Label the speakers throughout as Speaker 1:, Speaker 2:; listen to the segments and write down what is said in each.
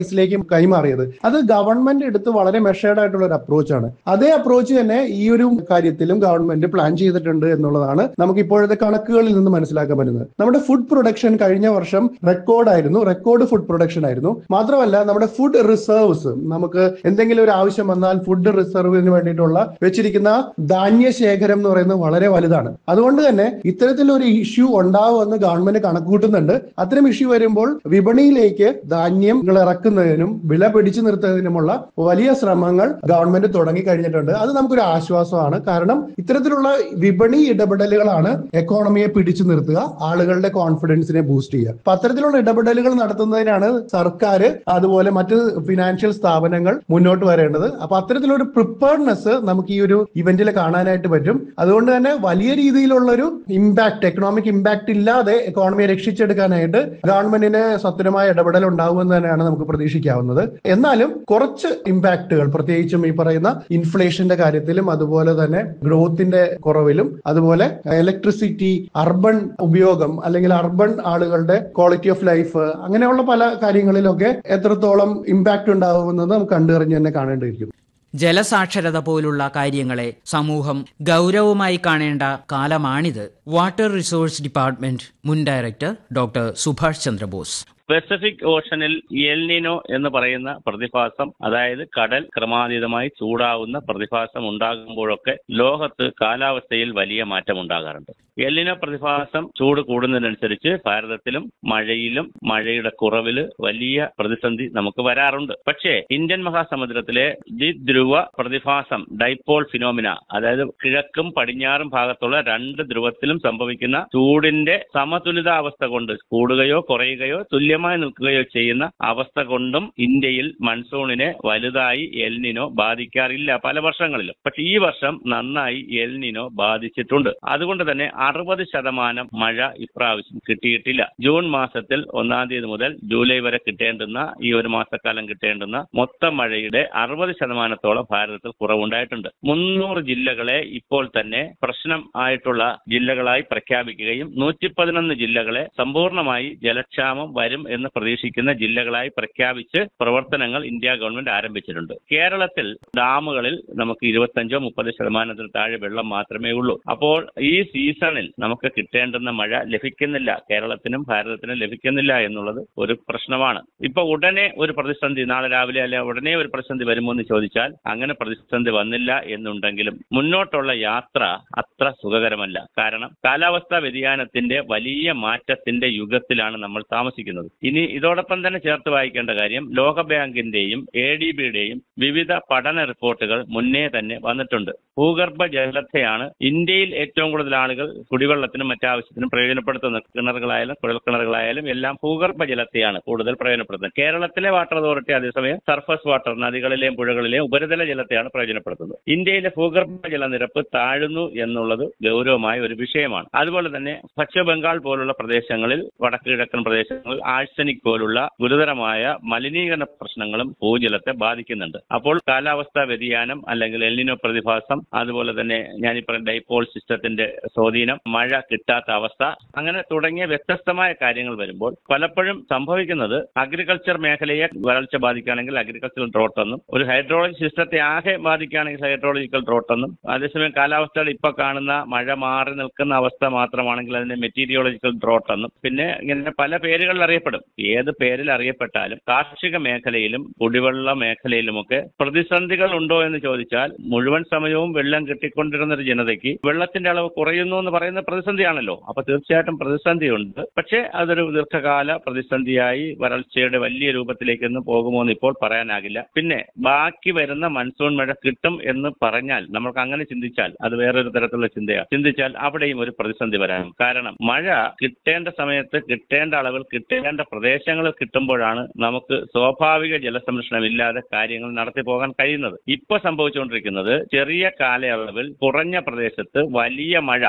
Speaker 1: ിലേക്ക് കൈമാറിയത് അത് ഗവൺമെന്റ് എടുത്ത് വളരെ മെഷേർഡ് ആയിട്ടുള്ള ഒരു അപ്രോച്ചാണ് അതേ അപ്രോച്ച് തന്നെ ഈ ഒരു കാര്യത്തിലും ഗവൺമെന്റ് പ്ലാൻ ചെയ്തിട്ടുണ്ട് എന്നുള്ളതാണ് നമുക്ക് ഇപ്പോഴത്തെ കണക്കുകളിൽ നിന്ന് മനസ്സിലാക്കാൻ പറ്റുന്നത് നമ്മുടെ ഫുഡ് പ്രൊഡക്ഷൻ കഴിഞ്ഞ വർഷം റെക്കോർഡായിരുന്നു റെക്കോർഡ് ഫുഡ് പ്രൊഡക്ഷൻ ആയിരുന്നു മാത്രമല്ല നമ്മുടെ ഫുഡ് റിസർവ്സ് നമുക്ക് എന്തെങ്കിലും ഒരു ആവശ്യം വന്നാൽ ഫുഡ് റിസർവിന് വേണ്ടിയിട്ടുള്ള വെച്ചിരിക്കുന്ന ധാന്യ ശേഖരം എന്ന് പറയുന്നത് വളരെ വലുതാണ് അതുകൊണ്ട് തന്നെ ഇത്തരത്തിലൊരു ഇഷ്യൂ ഉണ്ടാവുമെന്ന് ഗവൺമെന്റ് കണക്കുകൂട്ടുന്നുണ്ട് അത്തരം ഇഷ്യൂ വരുമ്പോൾ വിപണിയിലേക്ക് ധാന്യങ്ങൾ ഇറക്കുന്നതിനും വില പിടിച്ചു നിർത്തുന്നതിനുമുള്ള വലിയ ശ്രമങ്ങൾ ഗവൺമെന്റ് തുടങ്ങി കഴിഞ്ഞിട്ടുണ്ട് അത് നമുക്കൊരു ആശ്വാസമാണ് കാരണം ഇത്തരത്തിലുള്ള വിപണി ഇടപെടലുകളാണ് എക്കോണമിയെ പിടിച്ചു നിർത്തുക ആളുകളുടെ കോൺഫിഡൻസിനെ ബൂസ്റ്റ് ചെയ്യുക അപ്പൊ അത്തരത്തിലുള്ള ഇടപെടലുകൾ നടത്തുന്നതിനാണ് സർക്കാർ അതുപോലെ മറ്റ് ഫിനാൻഷ്യൽ സ്ഥാപനങ്ങൾ മുന്നോട്ട് വരേണ്ടത് അപ്പൊ അത്തരത്തിലൊരു പ്രിപ്പയർനെസ് നമുക്ക് ഈ ഒരു ഇവന്റിൽ കാണാനായിട്ട് പറ്റും അതുകൊണ്ട് തന്നെ വലിയ രീതിയിലുള്ള ഒരു ഇമ്പാക്ട് എക്കണോമിക് ഇമ്പാക്ട് ഇല്ലാതെ എക്കോണമിയെ രക്ഷിച്ചെടുക്കാനായിട്ട് ഗവൺമെന്റിന് സത്വരമായ ഇടപെടൽ ഉണ്ടാവുമെന്ന് തന്നെയാണ് നമുക്ക് പ്രതീക്ഷിക്കാവുന്നത് എന്നാലും കുറച്ച് ഇമ്പാക്റ്റുകൾ പ്രത്യേകിച്ചും ഈ പറയുന്ന ഇൻഫ്ലേഷന്റെ കാര്യത്തിലും അതുപോലെ തന്നെ ഗ്രോത്തിന്റെ കുറവിലും അതുപോലെ ഇലക്ട്രിസിറ്റി അർബൻ ഉപയോഗം അല്ലെങ്കിൽ അർബൻ ആളുകളുടെ ക്വാളിറ്റി ഓഫ് ലൈഫ് അങ്ങനെയുള്ള പല കാര്യങ്ങളിലൊക്കെ എത്രത്തോളം ഇമ്പാക്ട് ഉണ്ടാവുമെന്നത് നമുക്ക് കണ്ടറിഞ്ഞ് തന്നെ കാണേണ്ടിയിരിക്കുന്നു
Speaker 2: ജലസാക്ഷരത പോലുള്ള കാര്യങ്ങളെ സമൂഹം ഗൗരവമായി കാണേണ്ട കാലമാണിത് വാട്ടർ റിസോഴ്സ് ഡിപ്പാർട്ട്മെന്റ് മുൻ director doctor Subhash Chandrabose
Speaker 3: pacific ഓഷനിൽ എൽനിനോ എന്ന് പറയുന്ന പ്രതിഭാസം അതായത് കടൽ ക്രമാതീതമായി ചൂടാവുന്ന പ്രതിഭാസം ഉണ്ടാകുമ്പോഴൊക്കെ ലോകത്ത് കാലാവസ്ഥയിൽ വലിയ മാറ്റം ഉണ്ടാകാറുണ്ട് എല്ലിനോ പ്രതിഭാസം ചൂട് കൂടുന്നതിനനുസരിച്ച് ഭാരതത്തിലും മഴയിലും മഴയുടെ കുറവില് വലിയ പ്രതിസന്ധി നമുക്ക് വരാറുണ്ട് പക്ഷേ ഇന്ത്യൻ മഹാസമുദ്രത്തിലെ ദ്വിധ്രുവ പ്രതിഭാസം ഡൈപോൾ ഫിനോമിന അതായത് കിഴക്കും പടിഞ്ഞാറും ഭാഗത്തുള്ള രണ്ട് ധ്രുവത്തിലും സംഭവിക്കുന്ന ചൂടിന്റെ സമതുലിതാവസ്ഥ കൊണ്ട് കൂടുകയോ കുറയുകയോ തുല്യമായി നിൽക്കുകയോ ചെയ്യുന്ന അവസ്ഥ കൊണ്ടും ഇന്ത്യയിൽ മൺസൂണിനെ വലുതായി എൽനിനോ ബാധിക്കാറില്ല പല വർഷങ്ങളിലും പക്ഷെ ഈ വർഷം നന്നായി എൽനിനോ ബാധിച്ചിട്ടുണ്ട് അതുകൊണ്ട് തന്നെ അറുപത് ശതമാനം മഴ ഇപ്രാവശ്യം കിട്ടിയിട്ടില്ല ജൂൺ മാസത്തിൽ ഒന്നാം തീയതി മുതൽ ജൂലൈ വരെ കിട്ടേണ്ടുന്ന ഈ ഒരു മാസക്കാലം കിട്ടേണ്ടുന്ന മൊത്തം മഴയുടെ അറുപത് ശതമാനത്തോളം ഭാരതത്തിൽ കുറവുണ്ടായിട്ടുണ്ട് മുന്നൂറ് ജില്ലകളെ ഇപ്പോൾ തന്നെ പ്രശ്നം ആയിട്ടുള്ള ജില്ലകളായി പ്രഖ്യാപിക്കുകയും നൂറ്റി പതിനൊന്ന് ജില്ലകളെ സമ്പൂർണ്ണമായി ജലക്ഷാമം വരും എന്ന് പ്രതീക്ഷിക്കുന്ന ജില്ലകളായി പ്രഖ്യാപിച്ച് പ്രവർത്തനങ്ങൾ ഇന്ത്യ ഗവൺമെന്റ് ആരംഭിച്ചിട്ടുണ്ട് കേരളത്തിൽ ഡാമുകളിൽ നമുക്ക് ഇരുപത്തഞ്ചോ മുപ്പത് ശതമാനത്തിൽ താഴെ വെള്ളം മാത്രമേ ഉള്ളൂ അപ്പോൾ ഈ സീസണിൽ നമുക്ക് കിട്ടേണ്ടുന്ന മഴ ലഭിക്കുന്നില്ല കേരളത്തിനും ഭാരതത്തിനും ലഭിക്കുന്നില്ല എന്നുള്ളത് ഒരു പ്രശ്നമാണ് ഇപ്പൊ ഉടനെ ഒരു പ്രതിസന്ധി നാളെ രാവിലെ അല്ലെ ഉടനെ ഒരു പ്രതിസന്ധി വരുമോ എന്ന് ചോദിച്ചാൽ അങ്ങനെ പ്രതിസന്ധി വന്നില്ല എന്നുണ്ടെങ്കിലും മുന്നോട്ടുള്ള യാത്ര അത്ര സുഖകരമല്ല കാരണം കാലാവസ്ഥാ വ്യതിയാനത്തിന്റെ വലിയ മാറ്റത്തിന്റെ യുഗത്തിലാണ് നമ്മൾ താമസിക്കുന്നത് ഇനി ഇതോടൊപ്പം തന്നെ ചേർത്ത് വായിക്കേണ്ട കാര്യം ലോകബാങ്കിന്റെയും എ ഡി ബിയുടെയും വിവിധ പഠന റിപ്പോർട്ടുകൾ മുന്നേ തന്നെ വന്നിട്ടുണ്ട് ഭൂഗർഭ ജലത്തെയാണ് ഇന്ത്യയിൽ ഏറ്റവും കൂടുതൽ ആളുകൾ കുടിവെള്ളത്തിനും മറ്റാവശ്യത്തിനും പ്രയോജനപ്പെടുത്തുന്നത് കിണറുകളായാലും കുഴൽക്കിണറുകളായാലും എല്ലാം ഭൂഗർഭ ജലത്തെയാണ് കൂടുതൽ പ്രയോജനപ്പെടുത്തുന്നത് കേരളത്തിലെ വാട്ടർ അതോറിറ്റി അതേസമയം സർഫസ് വാട്ടർ നദികളിലെയും പുഴകളിലെയും ഉപരിതല ജലത്തെയാണ് പ്രയോജനപ്പെടുത്തുന്നത് ഇന്ത്യയിലെ ഭൂഗർഭ ജലനിരപ്പ് താഴുന്നു എന്നുള്ളത് ഗൗരവമായ ഒരു വിഷയമാണ് അതുപോലെ തന്നെ പശ്ചിമ ബംഗാൾ പോലുള്ള പ്രദേശങ്ങളിൽ വടക്ക് കിഴക്കൻ പ്രദേശങ്ങളിൽ ആഴ്സനിക് പോലുള്ള ഗുരുതരമായ മലിനീകരണ പ്രശ്നങ്ങളും ഭൂജലത്തെ ബാധിക്കുന്നുണ്ട് അപ്പോൾ കാലാവസ്ഥാ വ്യതിയാനം അല്ലെങ്കിൽ എല്ലിനോ പ്രതിഭാസം അതുപോലെ തന്നെ ഞാനീ പറഞ്ഞ ഡൈപോൾ സിസ്റ്റത്തിന്റെ സ്വാധീനം മഴ കിട്ടാത്ത അവസ്ഥ അങ്ങനെ തുടങ്ങിയ വ്യത്യസ്തമായ കാര്യങ്ങൾ വരുമ്പോൾ പലപ്പോഴും സംഭവിക്കുന്നത് അഗ്രികൾച്ചർ മേഖലയെ വരൾച്ച ബാധിക്കുകയാണെങ്കിൽ അഗ്രികൾച്ചറൽ ഡ്രോട്ട് എന്നും ഒരു ഹൈഡ്രോളജി സിസ്റ്റത്തെ ആകെ ബാധിക്കുകയാണെങ്കിൽ ഹൈഡ്രോളജിക്കൽ ഡ്രോട്ട് എന്നും അതേസമയം കാലാവസ്ഥയുടെ ഇപ്പൊ കാണുന്ന മഴ മാറി നിൽക്കുന്ന അവസ്ഥ മാത്രമാണെങ്കിൽ അതിനെ മെറ്റീരിയോളജിക്കൽ ഡ്രോട്ട് എന്നും പിന്നെ ഇങ്ങനെ പല പേരുകളിൽ അറിയപ്പെടും ഏത് പേരിൽ അറിയപ്പെട്ടാലും കാർഷിക മേഖലയിലും കുടിവെള്ള മേഖലയിലുമൊക്കെ പ്രതിസന്ധികൾ ഉണ്ടോ എന്ന് ചോദിച്ചാൽ മുഴുവൻ സമയവും വെള്ളം കിട്ടിക്കൊണ്ടിരുന്ന ഒരു ജനതയ്ക്ക് വെള്ളത്തിന്റെ അളവ് കുറയുന്നു എന്ന് പറയുന്ന പ്രതിസന്ധിയാണല്ലോ അപ്പൊ തീർച്ചയായിട്ടും പ്രതിസന്ധിയുണ്ട് പക്ഷേ അതൊരു ദീർഘകാല പ്രതിസന്ധിയായി വരൾച്ചയുടെ വലിയ രൂപത്തിലേക്കൊന്നും പോകുമോ എന്ന് ഇപ്പോൾ പറയാനാകില്ല പിന്നെ ബാക്കി വരുന്ന മൺസൂൺ മഴ കിട്ടും എന്ന് പറഞ്ഞാൽ നമുക്ക് അങ്ങനെ ചിന്തിച്ചാൽ അത് വേറൊരു തരത്തിലുള്ള ചിന്തയാണ് ചിന്തിച്ചാൽ അവിടെയും ഒരു പ്രതിസന്ധി വരാം കാരണം മഴ കിട്ടേണ്ട സമയത്ത് കിട്ടേണ്ട അളവിൽ കിട്ടേണ്ട പ്രദേശങ്ങളിൽ കിട്ടുമ്പോഴാണ് നമുക്ക് സ്വാഭാവിക ജലസംരക്ഷണം ഇല്ലാതെ കാര്യങ്ങൾ നടത്തി പോകാൻ കഴിയുന്നത് ഇപ്പൊ സംഭവിച്ചുകൊണ്ടിരിക്കുന്നത് ചെറിയ കാലയളവിൽ കുറഞ്ഞ പ്രദേശത്ത് വലിയ മഴ അപ്പൊ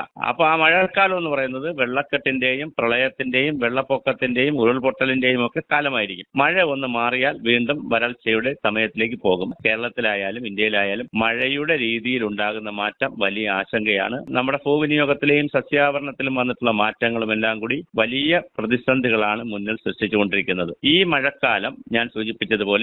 Speaker 3: അപ്പൊ ആ മഴക്കാലം എന്ന് പറയുന്നത് വെള്ളക്കെട്ടിന്റെയും പ്രളയത്തിന്റെയും വെള്ളപ്പൊക്കത്തിന്റെയും ഉരുൾപൊട്ടലിന്റെയും ഒക്കെ കാലമായിരിക്കും മഴ ഒന്ന് മാറിയാൽ വീണ്ടും വരൾച്ചയുടെ സമയത്തിലേക്ക് പോകും കേരളത്തിലായാലും ഇന്ത്യയിലായാലും മഴയുടെ രീതിയിൽ ഉണ്ടാകുന്ന മാറ്റം വലിയ ആശങ്കയാണ് നമ്മുടെ ഭൂവിനിയോഗത്തിലെയും സസ്യാവരണത്തിലും വന്നിട്ടുള്ള മാറ്റങ്ങളും എല്ലാം കൂടി വലിയ പ്രതിസന്ധികളാണ് മുന്നിൽ സൃഷ്ടിച്ചുകൊണ്ടിരിക്കുന്നത് ഈ മഴക്കാലം ഞാൻ സൂചിപ്പിച്ചതുപോലെ